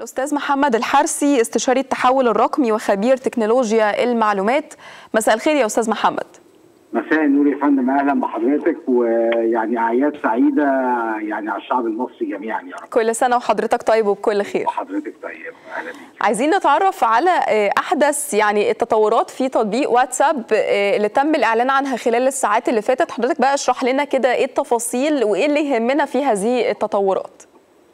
الأستاذ محمد الحرسي استشاري التحول الرقمي وخبير تكنولوجيا المعلومات مساء الخير يا أستاذ محمد مساء النور يا فندم اهلا بحضرتك ويعني اعياد سعيده يعني على الشعب المصري جميعا يا رب كل سنة وحضرتك طيب وبكل خير وحضرتك طيب اهلا بيك عايزين نتعرف على أحدث يعني التطورات في تطبيق واتساب اللي تم الإعلان عنها خلال الساعات اللي فاتت حضرتك بقى اشرح لنا كده إيه التفاصيل وإيه اللي يهمنا في هذه التطورات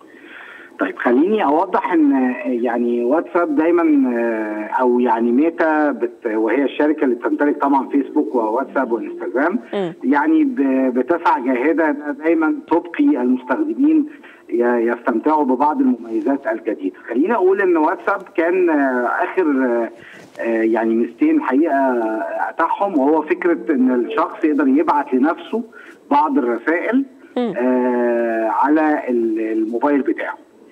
طيب خليني اوضح ان يعني واتساب دايما او يعني ميتا بت وهي الشركه اللي بتمتلك طبعا فيسبوك وواتساب وانستغرام م. يعني ب- بتسعى جاهده إنها دايما تبقي المستخدمين ي- يستمتعوا ببعض المميزات الجديده. خليني اقول ان واتساب كان آه، اخر آه، آه، يعني ميزتين الحقيقه آه، اتاحهم وهو فكره ان الشخص يقدر يبعت لنفسه بعض الرسائل م. آه، على ال- الموبايل بتاعه.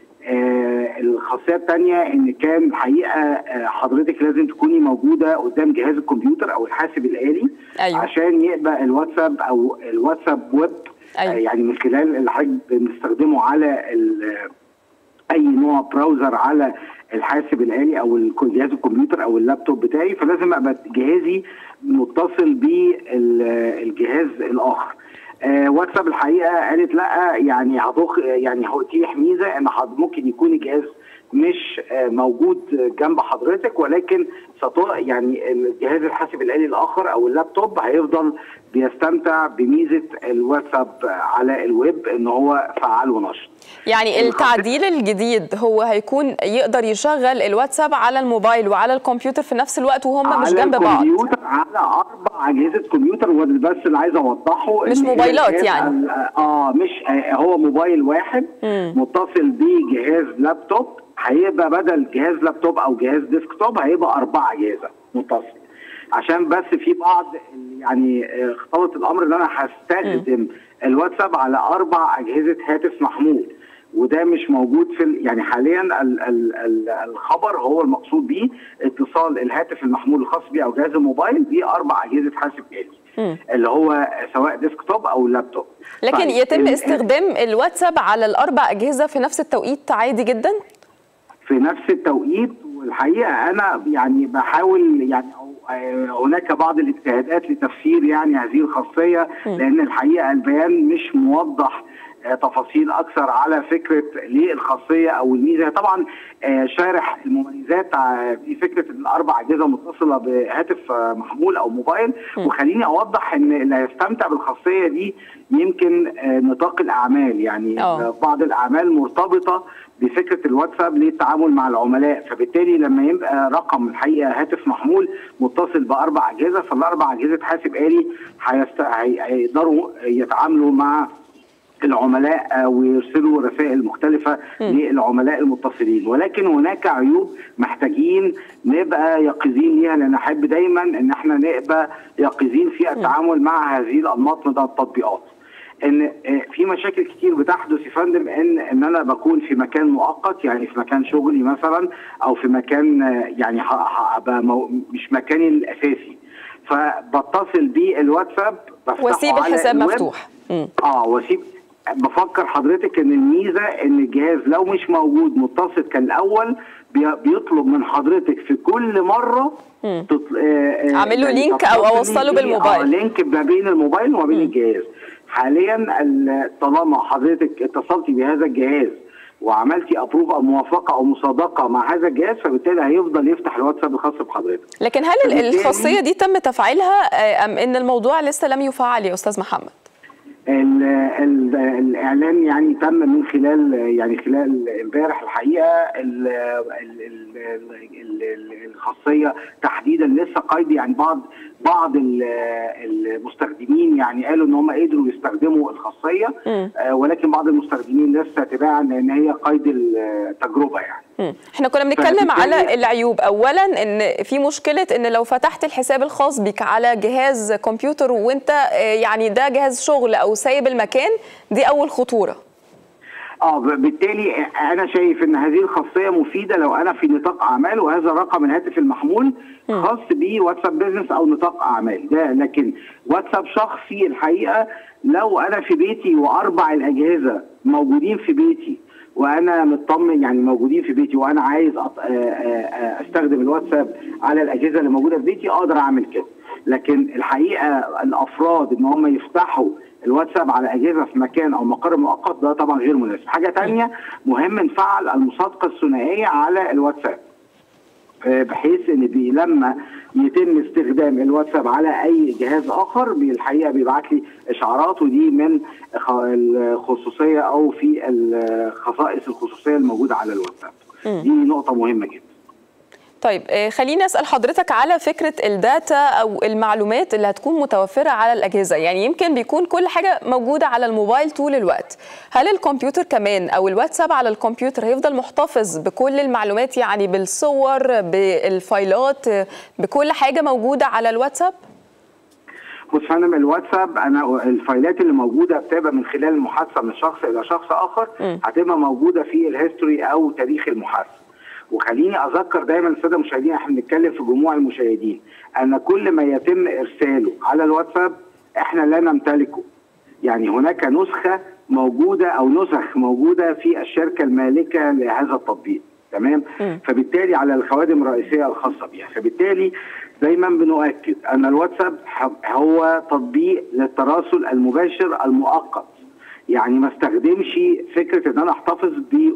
آه، الخاصيه الثانيه ان كان الحقيقه آه، حضرتك لازم تكوني موجوده قدام جهاز الكمبيوتر او الحاسب الالي أيوة. عشان يقبل الواتساب او الواتساب ويب أيوة. آه، يعني من خلال اللي حضرتك بنستخدمه على ال- اي نوع براوزر على الحاسب الالي او الك- جهاز الكمبيوتر او اللابتوب بتاعي فلازم ابقى جهازي متصل بالجهاز الاخر آه واتساب الحقيقه قالت لا يعني هضخ يعني هتيح ميزه ان حض- ممكن يكون الجهاز مش آه موجود جنب حضرتك ولكن سط- يعني الجهاز الحاسب الالي الاخر او اللابتوب هيفضل بيستمتع بميزه الواتساب على الويب ان هو فعال ونشط يعني التعديل الجديد هو هيكون يقدر يشغل الواتساب على الموبايل وعلى الكمبيوتر في نفس الوقت وهم مش على جنب بعض الكمبيوتر على اربع اجهزه كمبيوتر وده بس اللي عايز اوضحه مش إن موبايلات الجهاز يعني. ال- اه مش آه هو موبايل واحد مم. متصل بجهاز لابتوب هيبقى بدل جهاز لابتوب او جهاز ديسكتوب هيبقى اربع اجهزه متصل عشان بس في بعض ال- يعني آه، اختلط الامر ان انا هستخدم الواتساب على اربع اجهزه هاتف محمول وده مش موجود في ال- يعني حاليا ال ال ال الخبر هو المقصود بيه اتصال الهاتف المحمول الخاص بيه او جهاز الموبايل باربع اجهزه حاسب آلي مم. اللي هو سواء ديسكتوب او لابتوب لكن طيب، يتم ال- استخدام الواتساب على الأربع أجهزة في نفس التوقيت عادي جدا في نفس التوقيت والحقيقه انا يعني بحاول يعني أو آه، هناك بعض الاجتهادات لتفسير يعني هذه الخاصيه لان الحقيقه البيان مش موضح آه، تفاصيل اكثر على فكره ليه الخاصيه او الميزه طبعا آه، شارح المميزات آه، في فكره ان الاربع اجهزه متصله بهاتف آه، محمول او موبايل وخليني اوضح ان اللي هيستمتع بالخاصيه دي يمكن آه، نطاق الاعمال يعني آه. آه، بعض الاعمال مرتبطه بفكره الواتساب للتعامل مع العملاء فبالتالي لما يبقى رقم الحقيقه هاتف محمول متصل باربع اجهزه فالاربع اجهزه حاسب الي هيست... هي- هيقدروا يتعاملوا مع العملاء آه، ويرسلوا رسائل مختلفة للعملاء المتصلين ولكن هناك عيوب محتاجين نبقى يقظين ليها لأن أحب دايما أن احنا نبقى يقظين في التعامل مع هذه الأنماط من التطبيقات ان آه، في مشاكل كتير بتحدث يا فندم ان ان انا بكون في مكان مؤقت يعني في مكان شغلي مثلا او في مكان آه، يعني ه- ه- هبقى مو- مش مكاني الاساسي فبتصل بالواتساب بفتحه واسيب على الحساب الويب. مفتوح مم. اه واسيب بفكر حضرتك ان الميزه ان الجهاز لو مش موجود متصل كان الاول بي- بيطلب من حضرتك في كل مره مم. تطل... آه آه أعمل له لينك أو تتصلي أوصله بيه- بالموبايل. اه لينك ما بين الموبايل وما بين مم. الجهاز حاليا ال- طالما حضرتك اتصلتي بهذا الجهاز وعملتي ابروف او موافقه او مصادقه مع هذا الجهاز فبالتالي هيفضل يفتح الواتساب الخاص بحضرتك لكن هل ال- فبالتالي- الخاصية دي تم تفعيلها آه، أم إن الموضوع لسه لم يفعل يا أستاذ محمد؟ ال ال الاعلان يعني تم من خلال يعني خلال امبارح الحقيقه ال ال ال ال ال الخاصيه تحديدا لسه قيد يعني بعض بعض ال- المستخدمين يعني قالوا ان هم قدروا يستخدموا الخاصيه مم. آه، ولكن بعض المستخدمين لسه تباعا لان هي قيد التجربه يعني مم. احنا كنا بنتكلم فبالتالي- على العيوب اولا ان في مشكله ان لو فتحت الحساب الخاص بيك على جهاز كمبيوتر وانت آه، يعني ده جهاز شغل او سايب المكان دي اول خطوره اه ب- بالتالي انا شايف ان هذه الخاصيه مفيده لو انا في نطاق اعمال وهذا رقم الهاتف المحمول خاص بواتساب بيزنس او نطاق اعمال ده لكن واتساب شخصي الحقيقه لو انا في بيتي واربع الاجهزه موجودين في بيتي وانا مطمن يعني موجودين في بيتي وانا عايز أط- آه، آه، استخدم الواتساب على الاجهزه اللي موجوده في بيتي اقدر اعمل كده لكن الحقيقه الافراد ان هم يفتحوا الواتساب على اجهزه في مكان او مقر مؤقت ده طبعا غير مناسب حاجه تانية مهم نفعل المصادقه الثنائيه على الواتساب آه، بحيث ان بي لما يتم استخدام الواتساب على اي جهاز اخر بي- الحقيقه بيبعت لي اشعارات ودي من خ- الخصوصيه او في الخصائص الخصوصيه الموجوده على الواتساب دي نقطه مهمه جدا طيب آه، خليني اسال حضرتك على فكره الداتا او المعلومات اللي هتكون متوفره على الاجهزه يعني يمكن بيكون كل حاجه موجوده على الموبايل طول الوقت هل الكمبيوتر كمان او الواتساب على الكمبيوتر هيفضل محتفظ بكل المعلومات يعني بالصور بالفايلات آه، بكل حاجه موجوده على الواتساب بص يا فندم الواتساب انا الفايلات اللي موجوده بتبقى من خلال المحادثه من شخص الى شخص اخر هتبقى موجوده في الهيستوري او تاريخ المحادثه وخليني اذكر دايما الساده المشاهدين احنا بنتكلم في جموع المشاهدين ان كل ما يتم ارساله على الواتساب احنا لا نمتلكه يعني هناك نسخه موجوده او نسخ موجوده في الشركه المالكه لهذا التطبيق تمام فبالتالي على الخوادم الرئيسيه الخاصه بها فبالتالي دايما بنؤكد ان الواتساب ح- هو تطبيق للتراسل المباشر المؤقت يعني ما استخدمش فكره ان انا احتفظ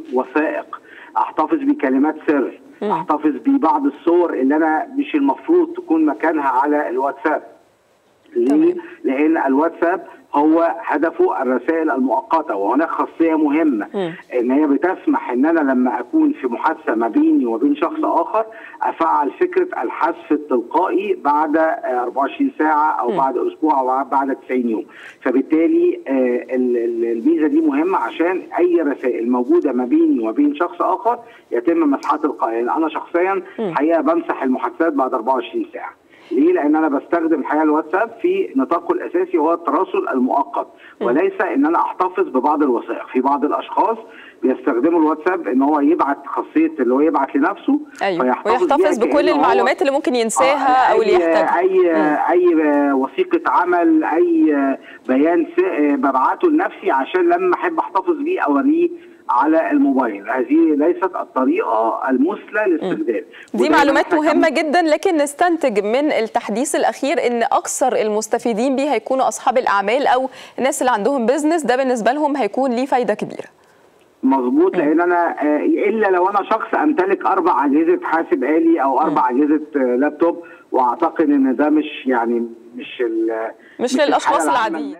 بوثائق احتفظ بكلمات سر احتفظ ببعض الصور اللي انا مش المفروض تكون مكانها على الواتساب ليه؟ تمام. لان الواتساب هو هدفه الرسائل المؤقته وهناك خاصيه مهمه مم. ان هي بتسمح ان انا لما اكون في محادثه ما بيني وبين شخص اخر افعل فكره الحذف التلقائي بعد آه، 24 ساعه او بعد اسبوع او بعد 90 يوم فبالتالي آه، ال- ال- الميزه دي مهمه عشان اي رسائل موجوده ما بيني وبين شخص اخر يتم مسحها تلقائيا يعني انا شخصيا حقيقه بمسح المحادثات بعد 24 ساعه ليه؟ لان انا بستخدم الحقيقه الواتساب في نطاقه الاساسي وهو التراسل المؤقت وليس ان انا احتفظ ببعض الوثائق، في بعض الاشخاص بيستخدموا الواتساب ان هو يبعت خاصيه اللي هو يبعت لنفسه ايوه فيحتفظ ويحتفظ بيها بكل كأنه هو- المعلومات اللي ممكن ينساها آه، او اللي أي- يحتاجها اي اي وثيقه عمل اي بيان س- ببعته لنفسي عشان لما احب احتفظ بيه اوريه على الموبايل هذه ليست الطريقه المثلى للاستخدام دي ودايماً معلومات إحنا مهمة كم- جدا لكن نستنتج من التحديث الأخير إن أكثر المستفيدين بيه هيكونوا أصحاب الأعمال أو الناس اللي عندهم بيزنس ده بالنسبة لهم هيكون ليه فايدة كبيرة مظبوط لان انا آه، الا لو انا شخص امتلك اربع اجهزه حاسب آلي او اربع اجهزه آه، لابتوب واعتقد ان ده مش يعني مش ال- مش الحالة للأشخاص العامة. العاديين